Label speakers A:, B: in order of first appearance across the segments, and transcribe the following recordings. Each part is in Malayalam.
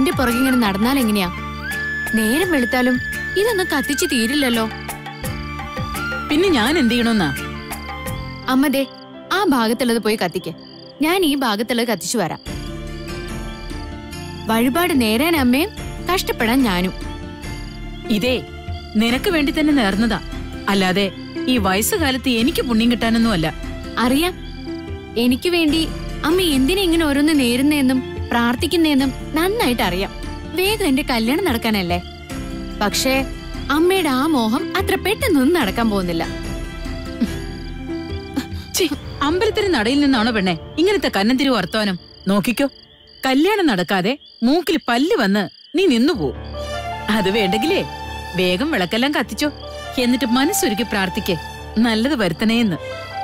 A: ഇതിന്റെ പുറകെ ഇങ്ങനെ നടന്നാൽ എങ്ങനെയാ നേരം വെളുത്താലും ഇതൊന്നും കത്തിച്ച് തീരില്ലല്ലോ
B: പിന്നെ ഞാൻ എന്ത് ചെയ്യണമെന്നാ
A: അമ്മതേ ആ ഭാഗത്തുള്ളത് പോയി കത്തിക്ക് ഞാൻ ഈ ഭാഗത്തുള്ളത് കത്തിച്ചു വരാം വഴിപാട് നേരാൻ അമ്മയും കഷ്ടപ്പെടാൻ ഞാനും
B: ഇതേ നിനക്ക് വേണ്ടി തന്നെ നേർന്നതാ അല്ലാതെ ഈ വയസ്സുകാലത്ത് എനിക്ക് പുണ്യം കിട്ടാനൊന്നുമല്ല
A: അറിയാം എനിക്ക് വേണ്ടി അമ്മ എന്തിനാ ഇങ്ങനെ ഓരോന്ന് നേരുന്നതെന്നും പ്രാർത്ഥിക്കുന്നതെന്നും നന്നായിട്ട് അറിയാം വേഗം എന്റെ കല്യാണം നടക്കാനല്ലേ പക്ഷേ അമ്മയുടെ ആ മോഹം അത്ര പെട്ടെന്നൊന്നും നടക്കാൻ പോകുന്നില്ല
B: ഛി, അമ്പലത്തിന് നടയിൽ നിന്നാണോ പെണ്ണെ ഇങ്ങനത്തെ കന്നന്തിരി വർത്തമാനം നോക്കിക്കോ കല്യാണം നടക്കാതെ മൂക്കിൽ പല്ല് വന്ന് നീ നിന്നു പോവും അത് വേണ്ടെങ്കിലേ വേഗം വിളക്കെല്ലാം കത്തിച്ചോ എന്നിട്ട് മനസ്സൊരുക്കി പ്രാർത്ഥിക്കേ നല്ലത് വരുത്തണേന്ന്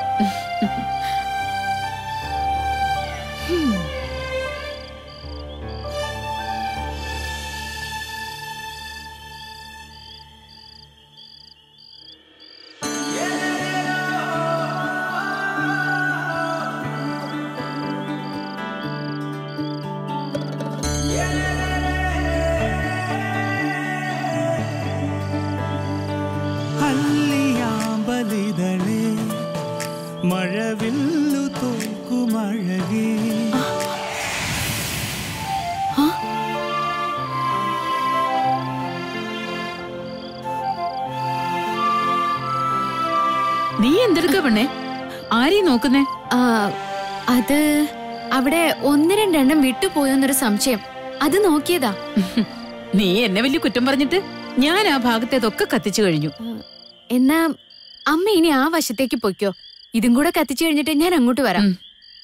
C: അല്ലിയാമ്പലിതളേ മഴവില്ലു തോക്കുമഴകേ
B: നീ എന്തെടുക്ക പെണ്ണെ ആരെയും നോക്കുന്നേ
A: ആ, അത് അവിടെ ഒന്ന് രണ്ടെണ്ണം വിട്ടുപോയോന്നൊരു സംശയം അത് നോക്കിയതാ
B: നീ എന്നെ വലിയ കുറ്റം പറഞ്ഞിട്ട് ഞാൻ ആ ഭാഗത്തേതൊക്കെ കത്തിച്ചു കഴിഞ്ഞു
A: എന്നാ അമ്മ ഇനി ആ വശത്തേക്ക് പൊയ്ക്കോ ഇതും കൂടെ കത്തിച്ചു കഴിഞ്ഞിട്ട് ഞാൻ അങ്ങോട്ട് വരാം
B: ഉം.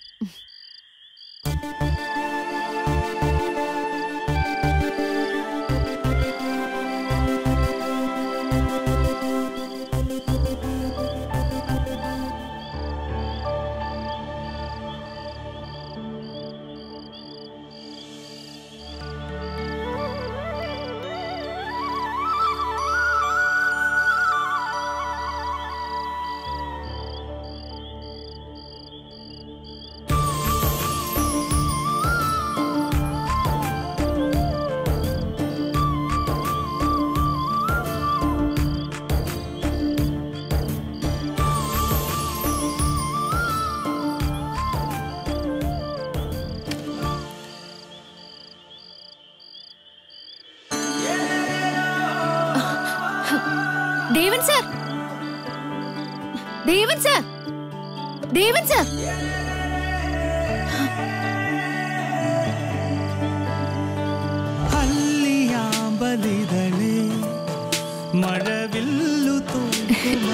A: Devan sir Devan sir Devan sir
C: അല്ലിയാമ്പലിതളേ മഴവില്ലു തോക്കുമഴകേ